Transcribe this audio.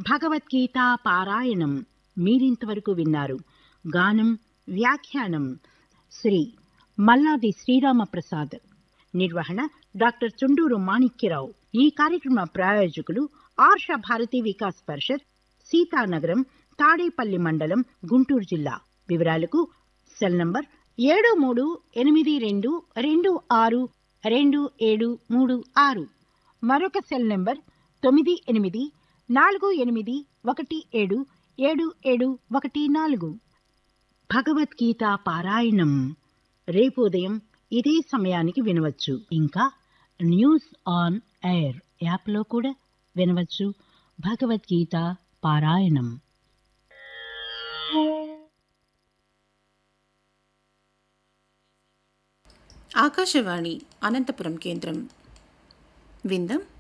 భగవద్గీత పారాయణం మీరింతవరకు విన్నారు గానం వ్యాఖ్యానం శ్రీ మల్లాది శ్రీరామ ప్రసాద్ నిర్వహణ డాక్టర్ చుండూరు మాణిక్యరావు ఈ కార్యక్రమ ప్రాయోజకులు ఆర్ష భారతి వికాస్ పరిషత్ సీతానగరం తాడేపల్లి మండలం గుంటూరు జిల్లా వివరాలకు సెల్ నంబర్ ఏడు మూడు ఎనిమిది రెండు రెండు ఆరు రెండు ఏడు మూడు ఆరు మరొక సెల్ నంబర్ తొమ్మిది ఎనిమిది నాలుగు ఎనిమిది ఒకటి ఏడు ఏడు ఏడు ఒకటి నాలుగు భగవద్గీత పారాయణం రేపు ఉదయం ఇదే సమయానికి వినవచ్చు ఇంకా న్యూస్ ఆన్ ఎయిర్ యాప్లో కూడా వినవచ్చు భగవద్గీత పారాయణం ఆకాశవాణి అనంతపురం కేంద్రం విందం